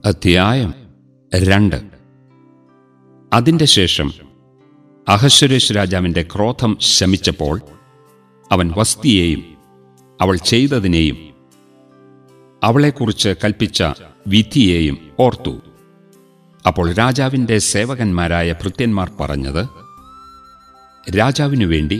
അധ്യായം രണ്ട് അതിന്റെ ശേഷം അഹശ്വരേഷ് രാജാവിന്റെ ക്രോധം ശമിച്ചപ്പോൾ അവൻ വസ്തിയെയും അവൾ ചെയ്തതിനെയും അവളെക്കുറിച്ച് കൽപ്പിച്ച വിധിയെയും ഓർത്തു അപ്പോൾ രാജാവിന്റെ സേവകന്മാരായ ഭൃത്യന്മാർ പറഞ്ഞത് രാജാവിനു വേണ്ടി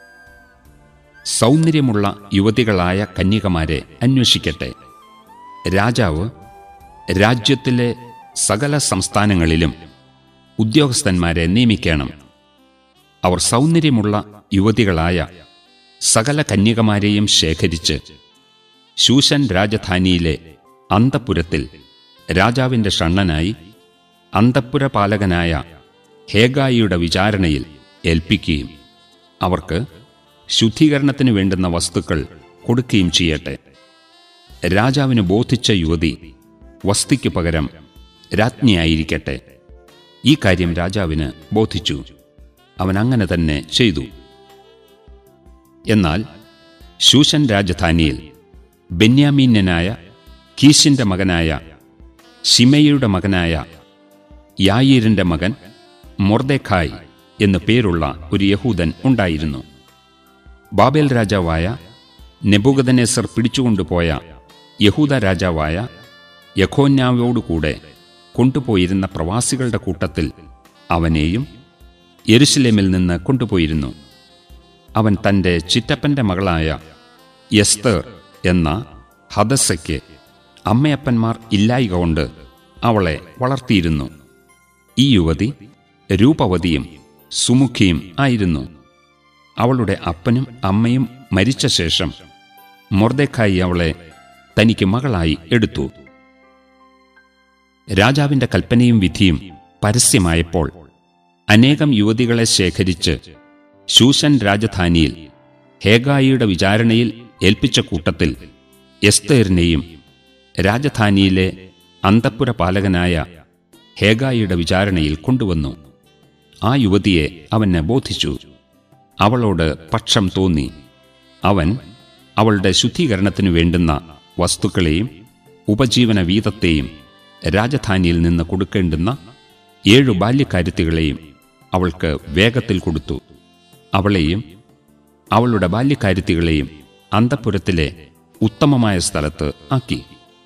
സൗന്ദര്യമുള്ള യുവതികളായ കന്യകമാരെ അന്വേഷിക്കട്ടെ രാജാവ് രാജ്യത്തിലെ സകല സംസ്ഥാനങ്ങളിലും ഉദ്യോഗസ്ഥന്മാരെ നിയമിക്കണം അവർ സൗന്ദര്യമുള്ള യുവതികളായ സകല കന്യകമാരെയും ശേഖരിച്ച് ശൂഷൻ രാജധാനിയിലെ അന്തപുരത്തിൽ രാജാവിന്റെ ഷണ്ണനായി അന്തപുരപാലകനായ ഹേഗായിയുടെ വിചാരണയിൽ ഏൽപ്പിക്കുകയും അവർക്ക് ശുദ്ധീകരണത്തിന് വേണ്ടുന്ന വസ്തുക്കൾ കൊടുക്കുകയും ചെയ്യട്ടെ രാജാവിന് ബോധിച്ച യുവതി വസ്തിക്ക് പകരം രാജ്ഞിയായിരിക്കട്ടെ ഈ കാര്യം രാജാവിന് ബോധിച്ചു അവൻ അങ്ങനെ തന്നെ ചെയ്തു എന്നാൽ ശൂഷൻ രാജധാനിയിൽ ബെന്യാമീന്യനായ കീശിന്റെ മകനായ ഷിമയുടെ മകനായ യായീരിന്റെ മകൻ മൊർദെഖായ് എന്നു പേരുള്ള ഒരു യഹൂദൻ ഉണ്ടായിരുന്നു ബാബേൽ രാജാവായ നെബുഗദനേസർ പിടിച്ചുകൊണ്ടുപോയ യഹൂദ രാജാവായ യഖോന്യാവോടുകൂടെ കൊണ്ടുപോയിരുന്ന പ്രവാസികളുടെ കൂട്ടത്തിൽ അവനെയും യെരുശലേമിൽ നിന്ന് കൊണ്ടുപോയിരുന്നു അവൻ തന്റെ ചിറ്റപ്പന്റെ മകളായ എസ്തർ എന്ന ഹദസയ്ക്ക് അമ്മയപ്പന്മാർ ഇല്ലായിക കൊണ്ട് അവളെ വളർത്തിയിരുന്നു ഈ യുവതി രൂപവതിയും സുമുഖിയും ആയിരുന്നു അവളുടെ അപ്പനും അമ്മയും മരിച്ച ശേഷം മൊർദെഖായി അവളെ തനിക്ക് മകളായി എടുത്തു രാജാവിന്റെ കൽപ്പനയും വിധിയും പരസ്യമായപ്പോൾ അനേകം യുവതികളെ ശേഖരിച്ച് ശൂഷൻ രാജധാനിയിൽ ഹേഗായിയുടെ വിചാരണയിൽ ഏൽപ്പിച്ച കൂട്ടത്തിൽ എസ്തേറിനെയും രാജധാനിയിലെ അന്തപ്പുര പാലകനായ ഹേഗായിയുടെ വിചാരണയിൽ കൊണ്ടുവന്നു ആ യുവതിയെ അവന് ബോധിച്ചു അവളോട് പക്ഷം തോന്നി അവൻ അവളുടെ ശുദ്ധീകരണത്തിനു വേണ്ടുന്ന വസ്തുക്കളെയും ഉപജീവന വീതത്തെയും രാജധാനിയിൽ നിന്ന് കൊടുക്കേണ്ടുന്ന ഏഴു ബാല്യക്കാരുത്തികളെയും അവൾക്ക് വേഗത്തിൽ കൊടുത്തു അവളെയും അവളുടെ ബാല്യക്കാരുത്തികളെയും അന്തപുരത്തിലെ ഉത്തമമായ സ്ഥലത്ത് ആക്കി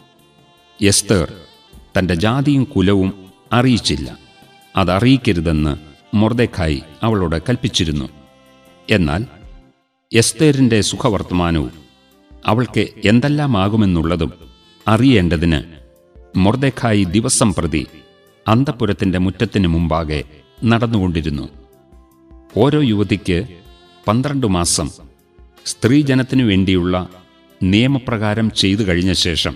എസ്തേർ തന്റെ ജാതിയും കുലവും അറിയിച്ചില്ല അതറിയിക്കരുതെന്ന് മൊർദെഖായി അവളോട് കൽപ്പിച്ചിരുന്നു എന്നാൽ എസ്തേറിന്റെ സുഖവർത്തമാനവും അവൾക്ക് എന്തെല്ലാമാകുമെന്നുള്ളതും അറിയേണ്ടതിന് മൊർദെഖായി ദിവസം പ്രതി അന്തപുരത്തിന്റെ മുറ്റത്തിന് മുമ്പാകെ നടന്നുകൊണ്ടിരുന്നു ഓരോ യുവതിക്ക് പന്ത്രണ്ട് മാസം സ്ത്രീജനത്തിനു വേണ്ടിയുള്ള നിയമപ്രകാരം ചെയ്തു കഴിഞ്ഞ ശേഷം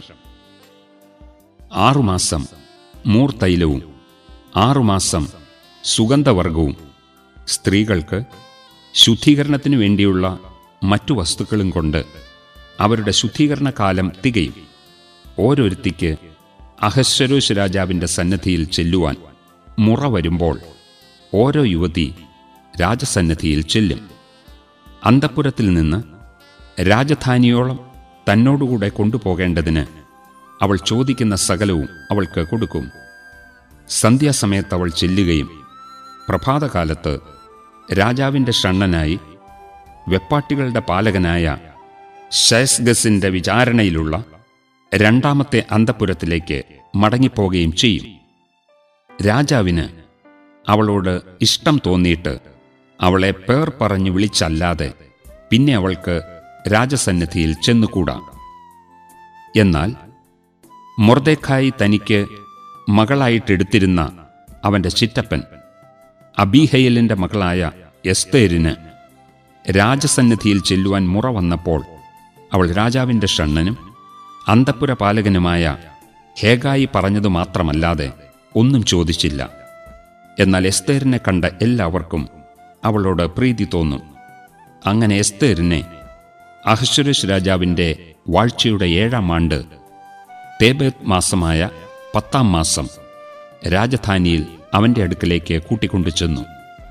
ആറുമാസം മൂർത്തൈലവും ആറുമാസം സുഗന്ധവർഗവും സ്ത്രീകൾക്ക് ശുദ്ധീകരണത്തിനു വേണ്ടിയുള്ള മറ്റു വസ്തുക്കളും കൊണ്ട് അവരുടെ ശുദ്ധീകരണ കാലം തികയും ഓരോരുത്തിക്ക് അഹശ്വരോഷ് രാജാവിന്റെ സന്നദ്ധിയിൽ ചെല്ലുവാൻ മുറ വരുമ്പോൾ ഓരോ യുവതി രാജസന്നദ്ധിയിൽ ചെല്ലും അന്തപ്പുരത്തിൽ നിന്ന് രാജധാനിയോളം തന്നോടുകൂടെ കൊണ്ടുപോകേണ്ടതിന് അവൾ ചോദിക്കുന്ന സകലവും അവൾക്ക് കൊടുക്കും സന്ധ്യാസമയത്ത് അവൾ ചെല്ലുകയും പ്രഭാതകാലത്ത് രാജാവിന്റെ ഷണ്ണനായി വെപ്പാട്ടികളുടെ പാലകനായ ഷൈസ്ഗസിന്റെ വിചാരണയിലുള്ള രണ്ടാമത്തെ അന്തപുരത്തിലേക്ക് മടങ്ങിപ്പോകുകയും ചെയ്യും രാജാവിന് അവളോട് ഇഷ്ടം തോന്നിയിട്ട് അവളെ പേർ പറഞ്ഞു വിളിച്ചല്ലാതെ പിന്നെ അവൾക്ക് രാജസന്നിധിയിൽ ചെന്നുകൂടാ എന്നാൽ മൊർദെഖായി തനിക്ക് മകളായിട്ടെടുത്തിരുന്ന അവന്റെ ചിറ്റപ്പൻ അബീഹയലിന്റെ മകളായ എസ്തേരിന് രാജസന്നിധിയിൽ ചെല്ലുവാൻ മുറ വന്നപ്പോൾ അവൾ രാജാവിന്റെ ഷണ്ണനും അന്തപ്പുര പാലകനുമായ ഹേഗായി പറഞ്ഞതു മാത്രമല്ലാതെ ഒന്നും ചോദിച്ചില്ല എന്നാൽ എസ്തേരിനെ കണ്ട എല്ലാവർക്കും അവളോട് പ്രീതി തോന്നും അങ്ങനെ എസ്തേരിനെ അഹശ്വരേഷ് രാജാവിന്റെ വാഴ്ചയുടെ ഏഴാം ആണ്ട് തേബേത് മാസമായ പത്താം മാസം രാജധാനിയിൽ അവന്റെ അടുക്കലേക്ക് കൂട്ടിക്കൊണ്ടു ചെന്നു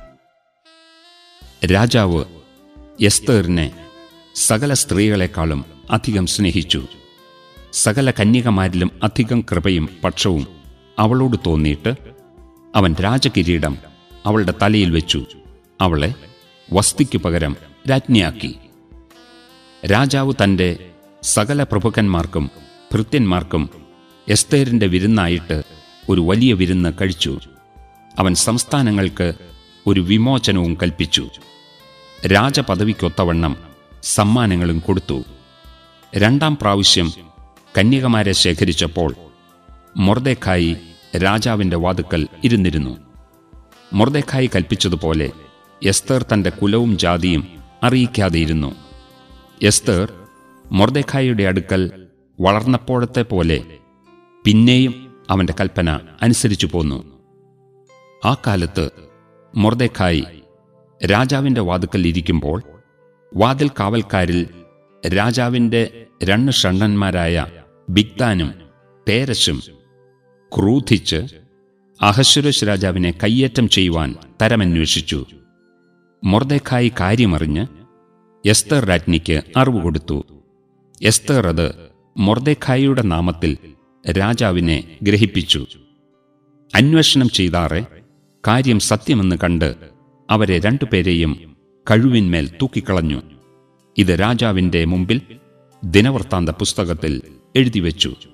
രാജാവ് എസ്തേറിനെ സകല സ്ത്രീകളെക്കാളും അധികം സ്നേഹിച്ചു സകല കന്യകമാരിലും അധികം കൃപയും പക്ഷവും അവളോട് തോന്നിയിട്ട് അവൻ രാജകിരീടം അവളുടെ തലയിൽ വെച്ചു അവളെ വസ്തിക്കു പകരം രാജ്ഞിയാക്കി രാജാവ് തന്റെ സകല പ്രഭുക്കന്മാർക്കും ഭൃത്യന്മാർക്കും എസ്തേറിന്റെ വിരുന്നായിട്ട് ഒരു വലിയ വിരുന്ന് കഴിച്ചു അവൻ സംസ്ഥാനങ്ങൾക്ക് ഒരു വിമോചനവും കൽപ്പിച്ചു രാജപദവിക്കൊത്തവണ്ണം സമ്മാനങ്ങളും കൊടുത്തു രണ്ടാം പ്രാവശ്യം കന്യകമാരെ ശേഖരിച്ചപ്പോൾ മൊർദേഖായി രാജാവിന്റെ വാതുക്കൽ ഇരുന്നിരുന്നു മൊർദേഖായി കൽപ്പിച്ചതുപോലെ എസ്തർ തന്റെ കുലവും ജാതിയും അറിയിക്കാതെയിരുന്നു എസ്തർ മൊർദേഖായിയുടെ അടുക്കൽ വളർന്നപ്പോഴത്തെ പോലെ പിന്നെയും അവന്റെ കൽപ്പന അനുസരിച്ചു പോന്നു ആ കാലത്ത് മൊർദേഖായി രാജാവിന്റെ വാതുക്കൽ ഇരിക്കുമ്പോൾ വാതിൽ കാവൽക്കാരിൽ രാജാവിന്റെ രണ്ട് ഷണ്ണന്മാരായ ബിഗ്ദാനും പേരശും ക്രൂധിച്ച് അഹശ്വരശ് രാജാവിനെ കയ്യേറ്റം ചെയ്യുവാൻ തരമന്വേഷിച്ചു മൊർദേഖായി കാര്യമറിഞ്ഞ് എസ്തർ രാജ്ഞിക്ക് അറിവ് കൊടുത്തു എസ്തർ അത് മൊർദേഖായിയുടെ നാമത്തിൽ രാജാവിനെ ഗ്രഹിപ്പിച്ചു അന്വേഷണം ചെയ്താറെ കാര്യം സത്യമെന്ന് കണ്ട് അവരെ രണ്ടുപേരെയും കഴുവിന്മേൽ തൂക്കിക്കളഞ്ഞു ഇത് രാജാവിന്റെ മുമ്പിൽ ദിനവൃത്താന്ത പുസ്തകത്തിൽ എഴുതിവെച്ചു